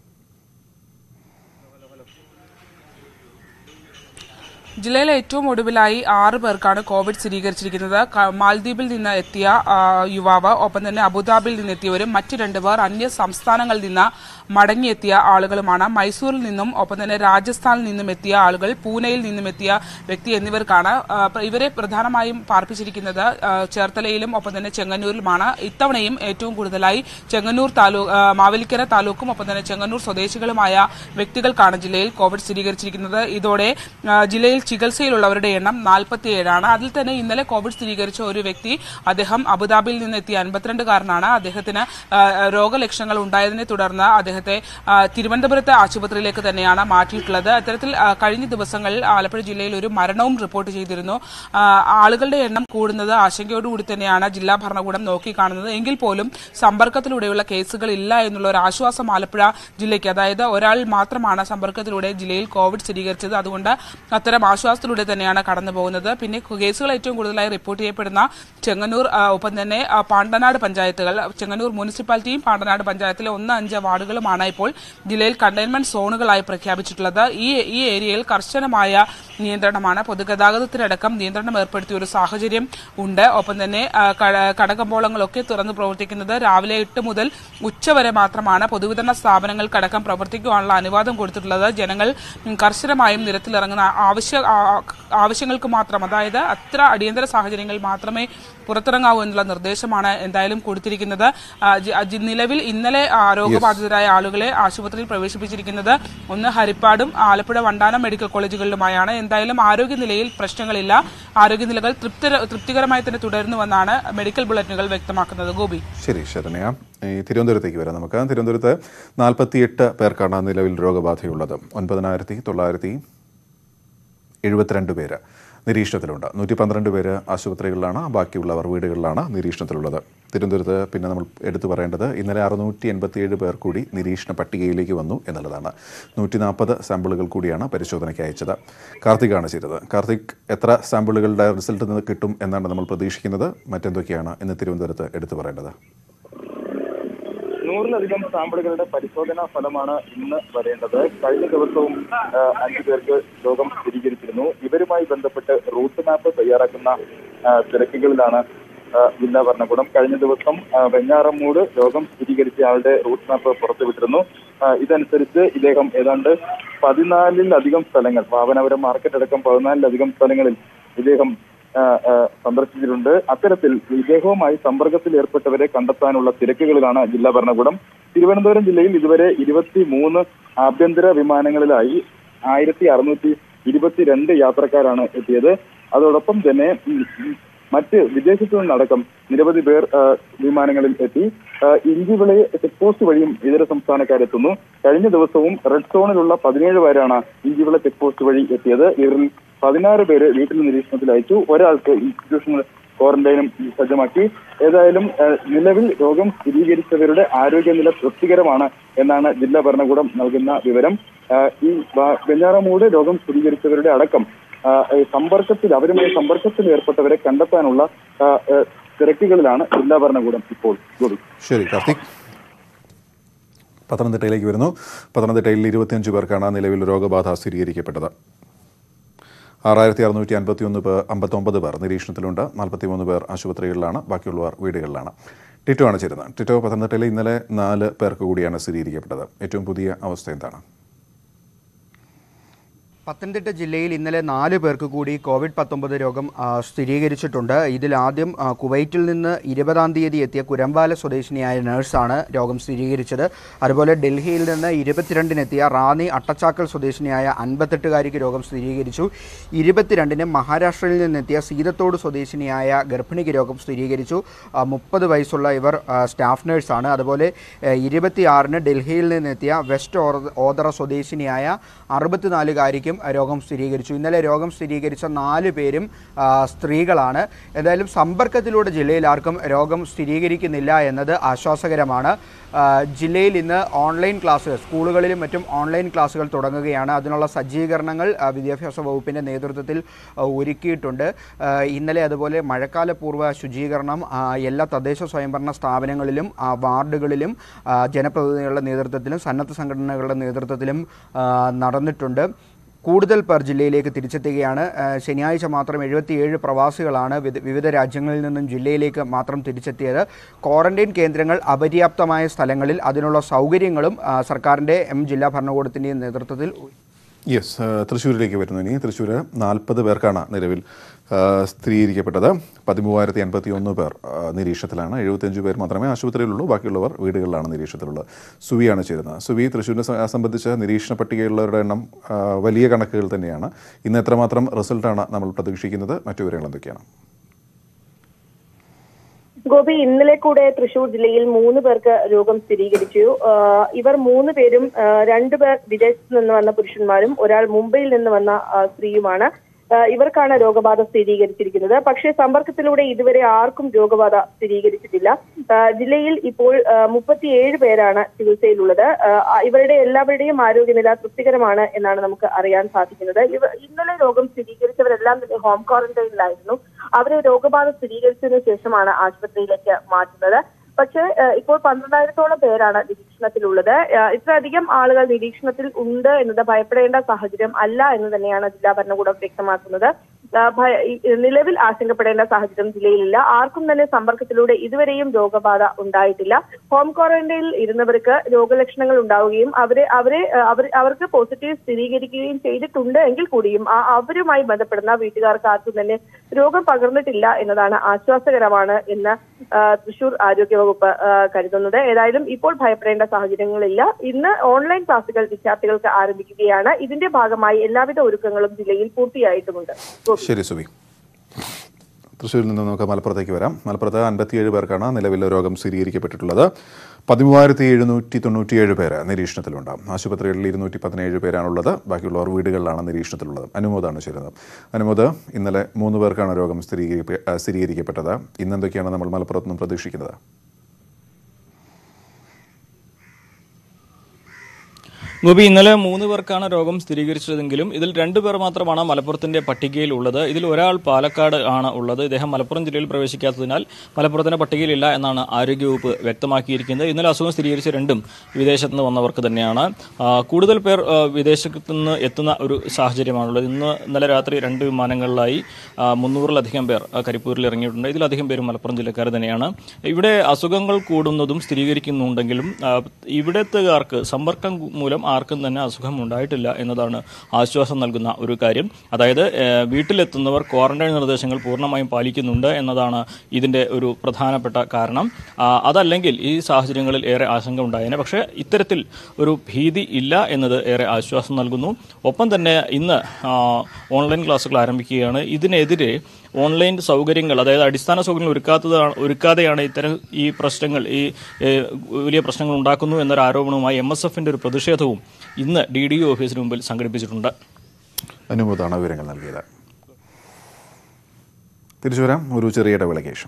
ജില്ലയിലെ ഏറ്റവും ഒടുവിലായി ആറ് പേർക്കാണ് കോവിഡ് സ്ഥിരീകരിച്ചിരിക്കുന്നത് ക- മാൽദ്വീപിൽ നിന്ന് എത്തിയ ആ, യുവാവ് ഒപ്പം തന്നെ അബുദാബിയിൽ നിന്നെത്തിയവരും മറ്റ് രണ്ട് പേർ അന്യ സംസ്ഥാനങ്ങളിൽ നിന്ന് മടങ്ങിയെത്തിയ ആളുകളുമാണ് മൈസൂരിൽ നിന്നും ഒപ്പം തന്നെ രാജസ്ഥാനിൽ നിന്നും എത്തിയ ആളുകൾ പൂനെയിൽ നിന്നും എത്തിയ വ്യക്തി എന്നിവർക്കാണ് ആ, പ്ര- ഇവരെ പ്രധാനമായും പാർപ്പിച്ചിരിക്കുന്നത് ആ, ചേർത്തലയിലും ഒപ്പം തന്നെ ചെങ്ങന്നൂരിലുമാണ് ഇത്തവണയും ഏറ്റവും കൂടുതലായി ചെങ്ങന്നൂർ താലൂക്ക് മാവേലിക്കര താലൂക്കും ഒപ്പം തന്നെ ചെങ്ങന്നൂർ സ്വദേശികളുമായ വ്യക്തികൾക്കാണ് ജില്ലയിൽ കോവിഡ് സ്ഥിരീകരിച്ചിരിക്കുന്നത് ഇതോടെ ആ, ജില്ലയിൽ ചികിത്സയിലുള്ളവരുടെ എണ്ണം നാൽപ്പത്തിയേഴാണ് അതിൽ തന്നെ ഇന്നലെ കോവിഡ് സ്ഥിരീകരിച്ച ഒരു വ്യക്തി അദ്ദേഹം അബുദാബിയിൽ നിന്ന് എത്തിയ അൻപത്തിരണ്ടുകാരനാണ് അദ്ദേഹത്തിന് ആ, രോഗലക്ഷണങ്ങൾ ഉണ്ടായതിനെ തുടർന്ന് അദ്ദേഹത്തെ ആ, തിരുവനന്തപുരത്തെ ആശുപത്രിയിലേക്ക് തന്നെയാണ് മാറ്റിയിട്ടുള്ളത് അത്തരത്തിൽ ആ, കഴിഞ്ഞ ദിവസങ്ങളിൽ ആലപ്പുഴ ജില്ലയിൽ ഒരു മരണവും റിപ്പോർട്ട് ചെയ്തിരുന്നു ആ, ആളുകളുടെ എണ്ണം കൂടുന്നത് ആശങ്കയോടുകൂടി തന്നെയാണ് ജില്ലാ ഭരണകൂടം നോക്കിക്കാണുന്നത് എങ്കിൽ പോലും സമ്പർക്കത്തിലൂടെയുള്ള കേസുകൾ ഇല്ല എന്നുള്ള ഒരു ആശ്വാസം ആലപ്പുഴ ജില്ലയ്ക്ക് അതായത് ഒരാൾ മാത്രമാണ് സമ്പർക്കത്തിലൂടെ ജില്ലയിൽ കോവിഡ് സ്ഥിരീകരിച്ചത് അതുകൊണ്ട് അത്തരം ആശ്വാസത്തിലൂടെ തന്നെയാണ് കടന്നു പോകുന്നത് പിന്നെ കേസുകൾ ഏറ്റവും കൂടുതലായി റിപ്പോർട്ട് ചെയ്യപ്പെടുന്ന ചെങ്ങന്നൂർ ആ, ഒപ്പം തന്നെ ആ, പാണ്ടനാട് പഞ്ചായത്തുകൾ ചെങ്ങന്നൂർ മുനിസിപ്പാലിറ്റിയും പാണ്ടനാട് പഞ്ചായത്തിലെ ഒന്ന് അഞ്ച് വാർഡുകളുമാണ് ഇപ്പോൾ ജില്ലയിൽ കണ്ടെയ്ൻമെന്റ് സോണുകളായി പ്രഖ്യാപിച്ചിട്ടുള്ളത് ഈ ഈ ഏരിയയിൽ കർശനമായ നിയന്ത്രണമാണ് പൊതുഗതാഗതത്തിനടക്കം നിയന്ത്രണം ഏർപ്പെടുത്തിയ ഒരു സാഹചര്യം ഉണ്ട് ഒപ്പം തന്നെ ആ, കട- കടകമ്പോളങ്ങളൊക്കെ തുറന്ന് പ്രവർത്തിക്കുന്നത് രാവിലെ എട്ട് മുതൽ ഉച്ചവരെ മാത്രമാണ് പൊതുവിതരണ സ്ഥാപനങ്ങൾക്കടക്കം പ്രവർത്തിക്കുവാനുള്ള അനുവാദം കൊടുത്തിട്ടുള്ളത് ജനങ്ങൾ ഉം, കർശനമായും നിരത്തിലിറങ്ങുന്ന ആവശ്യ ആ- ആവശ്യങ്ങൾക്ക് മാത്രം അതായത് അത്ര അടിയന്തര സാഹചര്യങ്ങളിൽ മാത്രമേ പുറത്തിറങ്ങാവൂ എന്നുള്ള നിർദ്ദേശമാണ് എന്തായാലും കൊടുത്തിരിക്കുന്നത് ആ, ജി- ജി- നിലവിൽ ഇന്നലെ ആ, രോഗബാധിതരായ ആളുകളെ ആശുപത്രിയിൽ പ്രവേശിപ്പിച്ചിരിക്കുന്നത് ഒന്ന് ഹരിപ്പാടും ആലപ്പുഴ വണ്ടാനം മെഡിക്കൽ കോളേജുകളിലുമായാണ് എന്തായാലും ആരോഗ്യനിലയിൽ പ്രശ്നങ്ങളില്ല ആരോഗ്യനിലകൾ തൃപ്തി തൃപ്തികരമായി തന്നെ തുടരുന്നുവെന്നാണ് മെഡിക്കൽ ബുള്ളറ്റിനുകൾ വ്യക്തമാക്കുന്നത് ഗോപി ശരി ശരണ്യ ഈ തിരുവനന്തപുരത്തേക്ക് വരാം നമുക്ക് തിരുവനന്തപുരത്ത് നാൽപ്പത്തിയെട്ട് പേർക്കാണ് നിലവിൽ രോഗബാധയുള്ളത് ഒൻപതിനായിരത്തി തൊള്ളായിരത്തി എഴുപത്തിരണ്ട് പേര് നിരീക്ഷണത്തിലുണ്ട് നൂറ്റി പന്ത്രണ്ട് പേര് ആശുപത്രികളിലാണ് ബാക്കിയുള്ളവർ വീടുകളിലാണ് നിരീക്ഷണത്തിലുള്ളത് തിരുവനന്തപുരത്ത് പിന്നെ നമ്മൾ എടുത്തു പറയേണ്ടത് ഇന്നലെ അറുന്നൂറ്റി എൺപത്തിയേഴ് പേർ കൂടി നിരീക്ഷണ പട്ടികയിലേക്ക് വന്നു എന്നുള്ളതാണ് നൂറ്റി നാൽപ്പത് സാമ്പിളുകൾ കൂടിയാണ് പരിശോധനയ്ക്ക് അയച്ചത് കാർത്തികാണ് ചെയ്തത് കാർത്തിക് എത്ര സാമ്പിളുകളുടെ റിസൾട്ട് നിന്ന് കിട്ടും എന്നാണ് നമ്മൾ പ്രതീക്ഷിക്കുന്നത് മറ്റെന്തൊക്കെയാണ് ഇന്ന് തിരുവനന്തപുരത്ത് എടുത്തു പറയേണ്ടത് നൂറിലധികം സാമ്പിളുകളുടെ പരിശോധനാ ഫലമാണ് ഇന്ന് വരേണ്ടത് കഴിഞ്ഞ ദിവസവും ആ, അഞ്ചു പേർക്ക് രോഗം സ്ഥിരീകരിച്ചിരുന്നു ഇവരുമായി ബന്ധപ്പെട്ട് റൂട്ട് മാപ്പ് തയ്യാറാക്കുന്ന ആ, തിരക്കുകളിലാണ് ആ, ജില്ലാ ഭരണകൂടം കഴിഞ്ഞ ദിവസം ആ, വെഞ്ഞാറമ്മൂട് രോഗം സ്ഥിരീകരിച്ച ആളുടെ റൂട്ട് മാപ്പ് പുറത്തുവിട്ടിരുന്നു ആ, ഇതനുസരിച്ച് ഇദ്ദേഹം ഏതാണ്ട് പതിനാലിലധികം സ്ഥലങ്ങൾ വാവനപുരം മാർക്കറ്റ് അടക്കം പതിനാലിലധികം സ്ഥലങ്ങളിൽ ഇദ്ദേഹം ആ, ആ, സന്ദർശിച്ചിട്ടുണ്ട് അത്തരത്തിൽ ഇദ്ദേഹവുമായി സമ്പർക്കത്തിൽ ഏർപ്പെട്ടവരെ കണ്ടെത്താനുള്ള തിരക്കുകളിലാണ് ജില്ലാ ഭരണകൂടം തിരുവനന്തപുരം ജില്ലയിൽ ഇതുവരെ ഇരുപത്തി മൂന്ന് ആഭ്യന്തര വിമാനങ്ങളിലായി ആയിരത്തി അറുന്നൂറ്റി ഇരുപത്തിരണ്ട് യാത്രക്കാരാണ് എത്തിയത് അതോടൊപ്പം തന്നെ ഉം, ഉം, മറ്റ് വിദേശത്തു നിന്നടക്കം നിരവധി പേർ ആ, വിമാനങ്ങളിൽ എത്തി ആ, ഇഞ്ചിവിളി ചെക്ക് പോസ്റ്റ് വഴിയും ഇതര സംസ്ഥാനക്കാരെത്തുന്നു കഴിഞ്ഞ ദിവസവും റെഡ് സോണിലുള്ള പതിനേഴ് പേരാണ് ഇഞ്ചിവിള ചെക്ക് പോസ്റ്റ് വഴി എത്തിയത് ഇവരിൽ പതിനാറ് പേര് വീട്ടിൽ നിരീക്ഷണത്തിൽ അയച്ചു ഒരാൾക്ക് ഇൻസ്റ്റിറ്റ്യൂഷണൽ ക്വാറന്റൈനും സജ്ജമാക്കി ഏതായാലും ആ, നിലവിൽ രോഗം സ്ഥിരീകരിച്ചവരുടെ ആരോഗ്യനില തൃപ്തികരമാണ് എന്നാണ് ജില്ലാ ഭരണകൂടം നൽകുന്ന വിവരം ആ, ഈ വ- വെഞ്ഞാറമൂട് രോഗം സ്ഥിരീകരിച്ചവരുടെ അടക്കം ആ, ഈ സമ്പർക്കത്തിൽ അവരുമായി സമ്പർക്കത്തിൽ ഏർപ്പെട്ടവരെ കണ്ടെത്താനുള്ള ആ, ആ, തിരക്കുകളിലാണ് ജില്ലാ ഭരണകൂടം ഇപ്പോൾ ഗോപി ശരി കാർത്തിക് പത്തനംതിട്ടയിലേക്ക് വരുന്നു പത്തനംതിട്ടയിൽ ഇരുപത്തിയഞ്ച് പേർക്കാണ് നിലവിൽ രോഗബാധ സ്ഥിരീകരിക്കപ്പെട്ടത് ആറായിരത്തി അറുന്നൂറ്റി അൻപത്തി ഒന്ന് പേർ അമ്പത്തൊമ്പത് പേർ നിരീക്ഷണത്തിലുണ്ട് നാൽപ്പത്തിമൂന്ന് പേർ ആശുപത്രികളിലാണ് ബാക്കിയുള്ളവർ വീടുകളിലാണ് ടിറ്റോ ആണ് ചേരുന്നത് ടിറ്റോ പത്തനംതിട്ടയിൽ ഇന്നലെ നാല് പേർക്ക് കൂടിയാണ് സ്ഥിരീകരിക്കപ്പെട്ടത് ഏറ്റവും പുതിയ അവസ്ഥ എന്താണ് പത്തനംതിട്ട ജില്ലയിൽ ഇന്നലെ നാല് പേർക്ക് കൂടി കോവിഡ് പത്തൊമ്പത് രോഗം ആ, സ്ഥിരീകരിച്ചിട്ടുണ്ട് ഇതിൽ ആദ്യം ആ, കുവൈറ്റിൽ നിന്ന് ഇരുപതാം തീയതി എത്തിയ കുരമ്പാല സ്വദേശിനിയായ നഴ്സാണ് രോഗം സ്ഥിരീകരിച്ചത് അതുപോലെ ഡൽഹിയിൽ നിന്ന് ഇരുപത്തിരണ്ടിനെത്തിയ റാന്നി അട്ടച്ചാക്കൽ സ്വദേശിനിയായ അൻപത്തെട്ടുകാരിക്ക് രോഗം സ്ഥിരീകരിച്ചു ഇരുപത്തിരണ്ടിന് മഹാരാഷ്ട്രയിൽ നിന്നെത്തിയ സീതത്തോട് സ്വദേശിനിയായ ഗർഭിണിക്ക് രോഗം സ്ഥിരീകരിച്ചു മുപ്പത് വയസ്സുള്ള ഇവർ ആ, സ്റ്റാഫ് നഴ്സാണ് അതുപോലെ ഏഹ്, ഇരുപത്തിയാറിന് ഡൽഹിയിൽ നിന്നെത്തിയ വെസ്റ്റ് ഓറ- ഓതറ സ്വദേശിനിയായ അറുപത്തിനാലുകാരിക്കും രോഗം സ്ഥിരീകരിച്ചു ഇന്നലെ രോഗം സ്ഥിരീകരിച്ച നാല് പേരും ആ, സ്ത്രീകളാണ് എന്തായാലും സമ്പർക്കത്തിലൂടെ ജില്ലയിൽ ആർക്കും രോഗം സ്ഥിരീകരിക്കുന്നില്ല എന്നത് ആശ്വാസകരമാണ് ആ, ജില്ലയിൽ ഇന്ന് ഓൺലൈൻ ക്ലാസ്സുകൾ സ്കൂളുകളിലും മറ്റും ഓൺലൈൻ ക്ലാസ്സുകൾ തുടങ്ങുകയാണ് അതിനുള്ള സജ്ജീകരണങ്ങൾ ആ, വിദ്യാഭ്യാസ വകുപ്പിൻ്റെ നേതൃത്വത്തിൽ ആ, ഒരുക്കിയിട്ടുണ്ട് ആ, ഇന്നലെ അതുപോലെ മഴക്കാല പൂർവ്വ ശുചീകരണം ആ, എല്ലാ തദ്ദേശ സ്വയംഭരണ സ്ഥാപനങ്ങളിലും ആ, വാർഡുകളിലും ആ, ജനപ്രതിനിധികളുടെ നേതൃത്വത്തിലും സന്നദ്ധ സംഘടനകളുടെ നേതൃത്വത്തിലും ആ, നടന്നിട്ടുണ്ട് കൂടുതൽ പേർ ജില്ലയിലേക്ക് തിരിച്ചെത്തുകയാണ് ആ, ശനിയാഴ്ച മാത്രം എഴുപത്തിയേഴ് പ്രവാസികളാണ് വിവിധ- വിവിധ രാജ്യങ്ങളിൽ നിന്നും ജില്ലയിലേക്ക് മാത്രം തിരിച്ചെത്തിയത് ക്വാറന്റൈൻ കേന്ദ്രങ്ങൾ അപര്യാപ്തമായ സ്ഥലങ്ങളിൽ അതിനുള്ള സൗകര്യങ്ങളും ആ, സർക്കാരിൻ്റെ എം ജില്ലാ ഭരണകൂടത്തിൻ്റെയും നേതൃത്വത്തിൽ യെസ് തൃശ്ശൂരിലേക്ക് വരുന്നു ഇനി തൃശ്ശൂർ നാൽപ്പത് പേർക്കാണ് നിലവിൽ ആ, സ്ഥിരീകരിക്കപ്പെട്ടത് പതിമൂവായിരത്തി എൺപത്തി ഒന്ന് പേർ ആ, നിരീക്ഷണത്തിലാണ് എഴുപത്തിയഞ്ച് പേർ മാത്രമേ ആശുപത്രിയിലുള്ളൂ ബാക്കിയുള്ളവർ വീടുകളിലാണ് നിരീക്ഷണത്തിലുള്ളത് സുവിയാണ് ചേരുന്നത് സുവി തൃശ്ശൂരിനെ സ- സംബന്ധിച്ച് നിരീക്ഷണ പട്ടികയുള്ളവരുടെ എണ്ണം ആ, വലിയ കണക്കുകൾ തന്നെയാണ് ഇന്ന് എത്രമാത്രം റിസൾട്ടാണ് നമ്മൾ പ്രതീക്ഷിക്കുന്നത് മറ്റു വിവരങ്ങൾ എന്തൊക്കെയാണ് ഗോപി ഇന്നലെ കൂടെ തൃശൂർ ജില്ലയിൽ മൂന്ന് പേർക്ക് രോഗം സ്ഥിരീകരിച്ചു ആഹ് ഇവർ മൂന്ന് പേരും ആഹ് രണ്ടുപേർ വിദേശത്ത് നിന്ന് വന്ന പുരുഷന്മാരും ഒരാൾ മുംബൈയിൽ നിന്ന് വന്ന ആഹ് സ്ത്രീയുമാണ് ആ, ഇവർക്കാണ് രോഗബാധ സ്ഥിരീകരിച്ചിരിക്കുന്നത് പക്ഷേ സമ്പർക്കത്തിലൂടെ ഇതുവരെ ആർക്കും രോഗബാധ സ്ഥിരീകരിച്ചിട്ടില്ല ആ, ജില്ലയിൽ ഇപ്പോൾ ആ, മുപ്പത്തിയേഴ് പേരാണ് ചികിത്സയിലുള്ളത് ആ, ആ, ഇവരുടെ എല്ലാവരുടെയും ആരോഗ്യനില തൃപ്തികരമാണ് എന്നാണ് നമുക്ക് അറിയാൻ സാധിക്കുന്നത് ഇവ ഇന്നലെ രോഗം സ്ഥിരീകരിച്ചവരെല്ലാം തന്നെ ഹോം ക്വാറന്റൈനിലായിരുന്നു അവരെ രോഗബാധ സ്ഥിരീകരിച്ചതിനു ശേഷമാണ് ആശുപത്രിയിലേക്ക് മാറ്റുന്നത് പക്ഷേ ഏഹ്, ഇപ്പോൾ പന്ത്രണ്ടായിരത്തോളം പേരാണ് നിരീക്ഷണത്തിലുള്ളത് ഏഹ്, ഇത്രയധികം ആളുകൾ നിരീക്ഷണത്തിൽ ഉണ്ട് എന്നത് ഭയപ്പെടേണ്ട സാഹചര്യം അല്ല എന്ന് തന്നെയാണ് ജില്ലാ ഭരണകൂടം വ്യക്തമാക്കുന്നത് ഏഹ്, ഭയ- ഈ- നിലവിൽ ആശങ്കപ്പെടേണ്ട സാഹചര്യം ജില്ലയിലില്ല ആർക്കും തന്നെ സമ്പർക്കത്തിലൂടെ ഇതുവരെയും രോഗബാധ ഉണ്ടായിട്ടില്ല ഹോം ക്വാറന്റൈനിൽ ഇരുന്നവർക്ക് രോഗലക്ഷണങ്ങൾ ഉണ്ടാവുകയും അവരെ അവരെ ഏഹ്, അവർ അവർക്ക് പോസിറ്റീവ് സ്ഥിരീകരിക്കുകയും ചെയ്തിട്ടുണ്ട് എങ്കിൽ കൂടിയും ആ അവരുമായി ബന്ധപ്പെടുന്ന വീട്ടുകാർക്ക് ആർക്കും തന്നെ രോഗം പകർന്നിട്ടില്ല എന്നതാണ് ആശ്വാസകരമാണ് എന്ന് ആ, തൃശൂർ ആരോഗ്യവകുപ്പ് ആ, കരുതുന്നത് ഏതായാലും ഇപ്പോൾ ഭയപ്പെടേണ്ട സാഹചര്യങ്ങളില്ല ഇന്ന് ഓൺലൈൻ ക്ലാസുകൾ വിദ്യാർത്ഥികൾക്ക് ആരംഭിക്കുകയാണ് ഇതിന്റെ ഭാഗമായി എല്ലാവിധ ഒരുക്കങ്ങളും ജില്ലയിൽ പൂർത്തിയായിട്ടുമുണ്ട് ഗോപി. ശരി സുബി തൃശ്ശൂരിൽ നിന്ന് നമുക്ക് മലപ്പുറത്തേക്ക് വരാം മലപ്പുറത്ത് അൻപത്തിയേഴ് പേർക്കാണ് നിലവിൽ രോഗം സ്ഥിരീകരിക്കപ്പെട്ടിട്ടുള്ളത് പതിമൂവായിരത്തി എഴുന്നൂറ്റി തൊണ്ണൂറ്റിയേഴ് പേര് നിരീക്ഷണത്തിലുണ്ട് ആശുപത്രികളിൽ ഇരുന്നൂറ്റി പതിനേഴ് പേരാണുള്ളത് ബാക്കിയുള്ളവർ വീടുകളിലാണ് നിരീക്ഷണത്തിലുള്ളത് അനുമോദാണ് ചേരുന്നത് അനുമോദ് ഇന്നലെ മൂന്ന് പേർക്കാണ് രോഗം സ്ഥിരീകരിക്ക ആ, സ്ഥിരീകരിക്കപ്പെട്ടത് ഇന്നെന്തൊക്കെയാണ് നമ്മൾ മലപ്പുറത്ത് നിന്നും പ്രതീക്ഷിക്കുന്നത് ഗോപി ഇന്നലെ മൂന്ന് പേർക്കാണ് രോഗം സ്ഥിരീകരിച്ചതെങ്കിലും ഇതിൽ രണ്ടു പേർ മാത്രമാണ് മലപ്പുറത്തിന്റെ പട്ടികയിൽ ഉള്ളത് ഇതിൽ ഒരാൾ പാലക്കാട് ആണ് ഉള്ളത് ഇദ്ദേഹം മലപ്പുറം ജില്ലയിൽ പ്രവേശിക്കാത്തതിനാൽ മലപ്പുറത്തിന്റെ പട്ടികയിലില്ല എന്നാണ് ആരോഗ്യവകുപ്പ് വ്യക്തമാക്കിയിരിക്കുന്നത് ഇന്നലെ അസുഖം സ്ഥിരീകരിച്ച രണ്ടും വിദേശത്ത് നിന്ന് വന്നവർക്ക് തന്നെയാണ് ആ, കൂടുതൽ പേർ ആ, വിദേശത്ത് നിന്ന് എത്തുന്ന ഒരു സാഹചര്യമാണുള്ളത് ഇന്ന് ഇന്നലെ രാത്രി രണ്ട് വിമാനങ്ങളിലായി ആ, മുന്നൂറിലധികം പേർ ആ, കരിപ്പൂരിൽ ഇറങ്ങിയിട്ടുണ്ട് ഇതിലധികം പേരും മലപ്പുറം ജില്ലക്കാർ തന്നെയാണ് ഇവിടെ അസുഖങ്ങൾ കൂടുന്നതും സ്ഥിരീകരിക്കുന്നുണ്ടെങ്കിലും ആ, ഇവിടത്തുകാർക്ക് സമ്പർക്കം മൂലം ആർക്കും തന്നെ അസുഖം ഉണ്ടായിട്ടില്ല എന്നതാണ് ആശ്വാസം നൽകുന്ന ഒരു കാര്യം അതായത് ഏഹ്, വീട്ടിലെത്തുന്നവർ ക്വാറന്റൈൻ നിർദ്ദേശങ്ങൾ പൂർണ്ണമായും പാലിക്കുന്നുണ്ട് എന്നതാണ് ഇതിന്റെ ഒരു പ്രധാനപ്പെട്ട കാരണം ആ, അതല്ലെങ്കിൽ ഈ സാഹചര്യങ്ങളിൽ ഏറെ ആശങ്ക ഉണ്ടായേനെ പക്ഷേ ഇത്തരത്തിൽ ഒരു ഭീതി ഇല്ല എന്നത് ഏറെ ആശ്വാസം നൽകുന്നു ഒപ്പം തന്നെ ഇന്ന് ആ, ഓൺലൈൻ ക്ലാസ്സുകൾ ആരംഭിക്കുകയാണ് ഇതിനെതിരെ ഓൺലൈൻ സൗകര്യങ്ങൾ അതായത് അടിസ്ഥാന സൗകര്യങ്ങൾ ഒരുക്കാത്തതാണ് ഒരുക്കാതെയാണ് ഇത്തരം ഈ പ്രശ്നങ്ങൾ ഈ ഏഹ്, വലിയ പ്രശ്നങ്ങൾ ഉണ്ടാക്കുന്നു എന്നൊരു ആരോപണവുമായി എം എസ് എഫിന്റെ ഒരു പ്രതിഷേധവും ഇന്ന് ഡി ഡി ഒ ഓഫീസിന് മുമ്പിൽ സംഘടിപ്പിച്ചിട്ടുണ്ട് അനുമോദാണ് വിവരങ്ങൾ നൽകിയത് തിരിച്ചു വരാം ഒരു ചെറിയ ഇടവേളയ്ക്ക് ശേഷം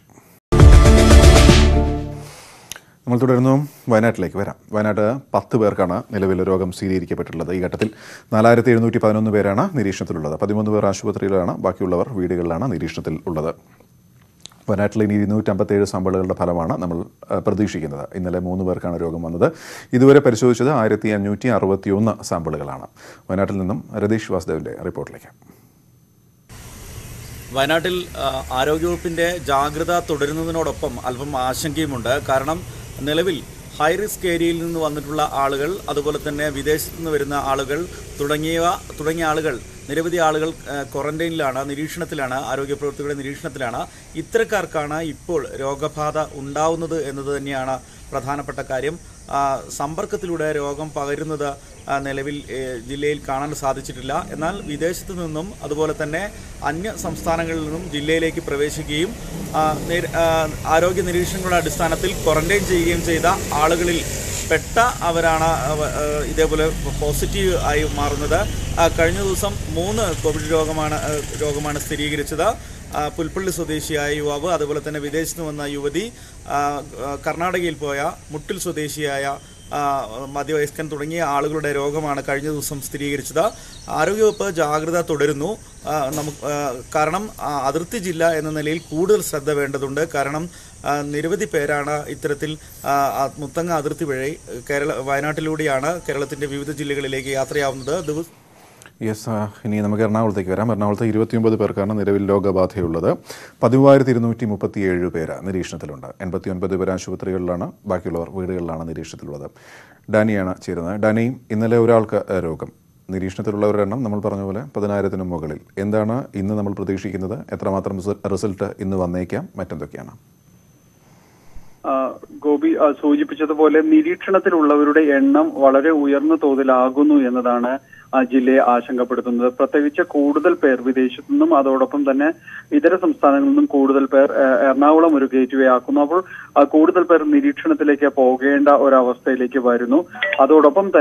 നമ്മൾ തുടരുന്നു വയനാട്ടിലേക്ക് വരാം വയനാട് പത്ത് പേർക്കാണ് നിലവിൽ രോഗം സ്ഥിരീകരിക്കപ്പെട്ടിട്ടുള്ളത് ഈ ഘട്ടത്തിൽ നാലായിരത്തി എഴുന്നൂറ്റി പതിനൊന്ന് പേരാണ് നിരീക്ഷണത്തിലുള്ളത് പതിമൂന്ന് പേർ ആശുപത്രിയിലാണ് ബാക്കിയുള്ളവർ വീടുകളിലാണ് നിരീക്ഷണത്തിൽ ഉള്ളത് വയനാട്ടിൽ ഇനി ഇരുന്നൂറ്റമ്പത്തേഴ് സാമ്പിളുകളുടെ ഫലമാണ് നമ്മൾ ആ, പ്രതീക്ഷിക്കുന്നത് ഇന്നലെ മൂന്ന് പേർക്കാണ് രോഗം വന്നത് ഇതുവരെ പരിശോധിച്ചത് ആയിരത്തി അഞ്ഞൂറ്റി അറുപത്തിയൊന്ന് സാമ്പിളുകളാണ് വയനാട്ടിൽ നിന്നും രതീഷ് വാസുദേവിൻ്റെ റിപ്പോർട്ടിലേക്ക് വയനാട്ടിൽ ആ, ആരോഗ്യവകുപ്പിന്റെ ജാഗ്രത തുടരുന്നതിനോടൊപ്പം അല്പം ആശങ്കയുമുണ്ട് കാരണം നിലവിൽ ഹൈ റിസ്ക് ഏരിയയിൽ നിന്ന് വന്നിട്ടുള്ള ആളുകൾ അതുപോലെ തന്നെ വിദേശത്ത് നിന്ന് വരുന്ന ആളുകൾ തുടങ്ങിയവ തുടങ്ങിയ ആളുകൾ നിരവധി ആളുകൾ ആ, ക്വാറന്റൈനിലാണ് നിരീക്ഷണത്തിലാണ് ആരോഗ്യ പ്രവർത്തകരുടെ നിരീക്ഷണത്തിലാണ് ഇത്തരക്കാർക്കാണ് ഇപ്പോൾ രോഗബാധ ഉണ്ടാവുന്നത് എന്നത് തന്നെയാണ് പ്രധാനപ്പെട്ട കാര്യം ആ, സമ്പർക്കത്തിലൂടെ രോഗം പകരുന്നത് ആ, നിലവിൽ ഏ, ജില്ലയിൽ കാണാൻ സാധിച്ചിട്ടില്ല എന്നാൽ വിദേശത്തു നിന്നും അതുപോലെ തന്നെ അന്യ സംസ്ഥാനങ്ങളിൽ നിന്നും ജില്ലയിലേക്ക് പ്രവേശിക്കുകയും ആ, നേര- ആ, ആരോഗ്യ നിരീക്ഷണങ്ങളുടെ അടിസ്ഥാനത്തിൽ ക്വാറന്റൈൻ ചെയ്യുകയും ചെയ്ത ആളുകളിൽ പെട്ട അവരാണ് അവ- ആ, ഇതേപോലെ പോസിറ്റീവ് ആയി മാറുന്നത് ആ, കഴിഞ്ഞ ദിവസം മൂന്ന് കോവിഡ് രോഗമാണ് ആ, രോഗമാണ് സ്ഥിരീകരിച്ചത് ആ, പുൽപ്പള്ളി സ്വദേശിയായ യുവാവ് അതുപോലെ തന്നെ വിദേശത്ത് നിന്ന് വന്ന യുവതി ആ, ആ, കർണാടകയിൽ പോയ മുട്ടിൽ സ്വദേശിയായ ആ, മധ്യവയസ്കൻ തുടങ്ങിയ ആളുകളുടെ രോഗമാണ് കഴിഞ്ഞ ദിവസം സ്ഥിരീകരിച്ചത് ആരോഗ്യവകുപ്പ് ജാഗ്രത തുടരുന്നു ആ, നമുക്ക് ആ, കാരണം ആ, അതിർത്തി ജില്ല എന്ന നിലയിൽ കൂടുതൽ ശ്രദ്ധ വേണ്ടതുണ്ട് കാരണം ആ, നിരവധി പേരാണ് ഇത്തരത്തിൽ ആ, ആ, മുത്തങ്ങ അതിർത്തി വഴി കേരള വയനാട്ടിലൂടെയാണ് കേരളത്തിന്റെ വിവിധ ജില്ലകളിലേക്ക് യാത്രയാവുന്നത് ദിവസം യെസ് ആ, ഇനി നമുക്ക് എറണാകുളത്തേക്ക് വരാം എറണാകുളത്ത് ഇരുപത്തിയൊമ്പത് പേർക്കാണ് നിലവിൽ രോഗബാധയുള്ളത് പതിമൂവായിരത്തി ഇരുന്നൂറ്റി മുപ്പത്തിയേഴ് പേര് നിരീക്ഷണത്തിലുണ്ട് എൺപത്തി ഒൻപത് പേർ ആശുപത്രികളിലാണ് ബാക്കിയുള്ളവർ വീടുകളിലാണ് നിരീക്ഷണത്തിലുള്ളത് ഡാനിയാണ് ചേരുന്നത് ഡാനി ഇന്നലെ ഒരാൾക്ക് ആ, രോഗം നിരീക്ഷണത്തിലുള്ളവരുടെ എണ്ണം നമ്മൾ പറഞ്ഞ പോലെ പതിനായിരത്തിനും മുകളിൽ എന്താണ് ഇന്ന് നമ്മൾ പ്രതീക്ഷിക്കുന്നത് എത്രമാത്രം റിസ- റിസൾട്ട് ഇന്ന് വന്നേക്കാം മറ്റെന്തൊക്കെയാണ് ആ, ഗോപി ആ, സൂചിപ്പിച്ചതുപോലെ നിരീക്ഷണത്തിലുള്ളവരുടെ എണ്ണം വളരെ ഉയർന്ന തോതിലാകുന്നു എന്നതാണ് ആ ജില്ലയെ ആശങ്കപ്പെടുത്തുന്നത് പ്രത്യേകിച്ച് കൂടുതൽ പേർ വിദേശത്തു നിന്നും അതോടൊപ്പം തന്നെ ഇതര സംസ്ഥാനങ്ങളിൽ നിന്നും കൂടുതൽ പേർ ആ, എറണാകുളം ഒരു ഗേറ്റ് വേ ആക്കുന്നു അപ്പോൾ ആ, കൂടുതൽ പേർ നിരീക്ഷണത്തിലേക്ക് പോകേണ്ട ഒരവസ്ഥയിലേക്ക് വരുന്നു അതോടൊപ്പം തന്നെ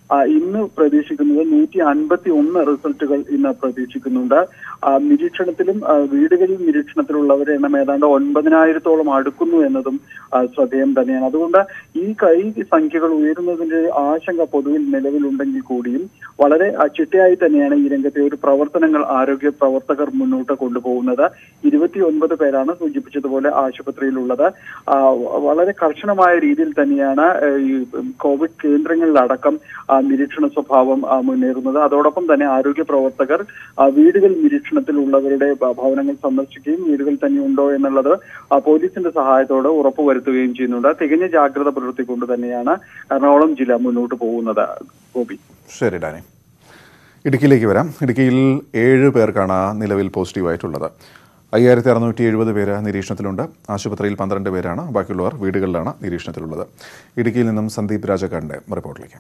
ആ, ഇന്ന് പ്രതീക്ഷിക്കുന്നത് നൂറ്റി അൻപത്തി ഒന്ന് റിസൾട്ടുകൾ ഇന്ന് പ്രതീക്ഷിക്കുന്നുണ്ട് ആ, നിരീക്ഷണത്തിലും ആ, വീടുകളിൽ നിരീക്ഷണത്തിലുള്ളവരുടെ എണ്ണം ഏതാണ്ട് ഒൻപതിനായിരത്തോളം അടുക്കുന്നു എന്നതും ആ, ശ്രദ്ധേയം തന്നെയാണ് അതുകൊണ്ട് ഈ ക- ഈ സംഖ്യകൾ ഉയരുന്നതിന്റെ ആശങ്ക പൊതുവിൽ നിലവിലുണ്ടെങ്കിൽ കൂടിയും വളരെ ആ, ചിട്ടയായി തന്നെയാണ് ഈ രംഗത്തെ ഒരു പ്രവർത്തനങ്ങൾ ആരോഗ്യ പ്രവർത്തകർ മുന്നോട്ട് കൊണ്ടുപോകുന്നത് ഇരുപത്തിയൊൻപത് പേരാണ് സൂചിപ്പിച്ചതുപോലെ ആശുപത്രിയിലുള്ളത് ആ, വളരെ കർശനമായ രീതിയിൽ തന്നെയാണ് ആ, ഈ കോവിഡ് കേന്ദ്രങ്ങളിലടക്കം ആ, നിരീക്ഷണ സ്വഭാവം ആ, മുന്നേറുന്നത് അതോടൊപ്പം തന്നെ ആരോഗ്യ പ്രവർത്തകർ ആ, വീടുകൾ നിരീക്ഷണത്തിലുള്ളവരുടെ ഭ- ഭവനങ്ങൾ സന്ദർശിക്കുകയും വീടുകൾ തന്നെ ഉണ്ടോ എന്നുള്ളത് ആ, പോലീസിന്റെ സഹായത്തോടെ ഉറപ്പുവരുത്തുകയും ചെയ്യുന്നുണ്ട് തികഞ്ഞ ജാഗ്രത പുലർത്തിക്കൊണ്ട് തന്നെയാണ് എറണാകുളം ജില്ല മുന്നോട്ട് പോകുന്നത് ഗോപി ശരി ഡാനി ഇടുക്കിയിലേക്ക് വരാം ഇടുക്കിയിൽ ഏഴ് പേർക്കാണ് നിലവിൽ പോസിറ്റീവായിട്ടുള്ളത് അയ്യായിരത്തി അറുന്നൂറ്റി എഴുപത് പേര് നിരീക്ഷണത്തിലുണ്ട് ആശുപത്രിയിൽ പന്ത്രണ്ട് പേരാണ് ബാക്കിയുള്ളവർ വീടുകളിലാണ് നിരീക്ഷണത്തിലുള്ളത് ഇടുക്കിയിൽ നിന്നും സന്ദീപ് രാജക്കാടിൻ്റെ റിപ്പോർട്ടിലേക്ക്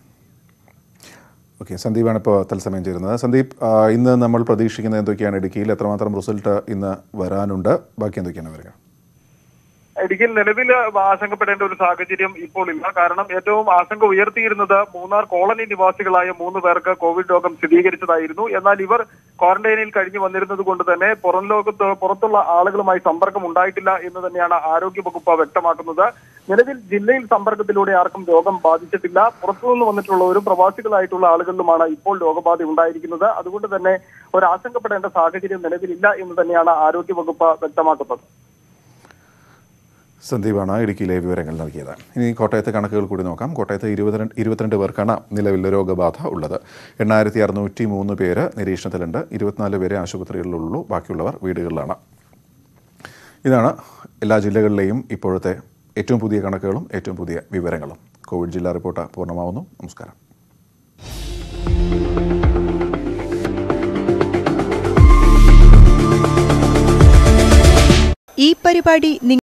ഓക്കെ സന്ദീപാണ് ഇപ്പോൾ തത്സമയം ചേരുന്നത് സന്ദീപ് ആ, ഇന്ന് നമ്മൾ പ്രതീക്ഷിക്കുന്നത് എന്തൊക്കെയാണ് ഇടുക്കിയിൽ എത്രമാത്രം റിസൾട്ട് ഇന്ന് വരാനുണ്ട് ബാക്കി എന്തൊക്കെയാണ് വരിക ഇടുക്കിയിൽ നിലവിൽ ആശങ്കപ്പെടേണ്ട ഒരു സാഹചര്യം ഇപ്പോൾ ഇല്ല കാരണം ഏറ്റവും ആശങ്ക ഉയർത്തിയിരുന്നത് മൂന്നാർ കോളനി നിവാസികളായ മൂന്ന് പേർക്ക് കോവിഡ് രോഗം സ്ഥിരീകരിച്ചതായിരുന്നു എന്നാൽ ഇവർ ക്വാറന്റൈനിൽ കഴിഞ്ഞു വന്നിരുന്നത് കൊണ്ട് തന്നെ പുറം ലോകത്ത് പുറത്തുള്ള ആളുകളുമായി സമ്പർക്കം ഉണ്ടായിട്ടില്ല എന്ന് തന്നെയാണ് ആരോഗ്യ വകുപ്പ് വ്യക്തമാക്കുന്നത് നിലവിൽ ജില്ലയിൽ സമ്പർക്കത്തിലൂടെ ആർക്കും രോഗം ബാധിച്ചിട്ടില്ല പുറത്തുനിന്ന് വന്നിട്ടുള്ളവരും പ്രവാസികളായിട്ടുള്ള ആളുകളിലുമാണ് ഇപ്പോൾ രോഗബാധ ഉണ്ടായിരിക്കുന്നത് അതുകൊണ്ട് തന്നെ ഒരു ആശങ്കപ്പെടേണ്ട സാഹചര്യം നിലവിലില്ല എന്ന് തന്നെയാണ് ആരോഗ്യ വകുപ്പ് വ്യക്തമാക്കുന്നത് സന്ദീപാണ് ഇടുക്കിയിലെ വിവരങ്ങൾ നൽകിയത് ഇനി കോട്ടയത്തെ കണക്കുകൾ കൂടി നോക്കാം കോട്ടയത്ത് ഇരുപത്തിരണ്ട് ഇരുപത്തിരണ്ട് പേർക്കാണ് നിലവിൽ രോഗബാധ ഉള്ളത് എണ്ണായിരത്തി അറുന്നൂറ്റി മൂന്ന് പേര് നിരീക്ഷണത്തിലുണ്ട് ഇരുപത്തിനാല് പേരെ ആശുപത്രികളിലുള്ളൂ ബാക്കിയുള്ളവർ വീടുകളിലാണ് ഇതാണ് എല്ലാ ജില്ലകളിലെയും ഇപ്പോഴത്തെ ഏറ്റവും പുതിയ കണക്കുകളും ഏറ്റവും പുതിയ വിവരങ്ങളും കോവിഡ് ജില്ലാ റിപ്പോർട്ട് പൂർണ്ണമാവുന്നു നമസ്കാരം ഈ പരിപാടി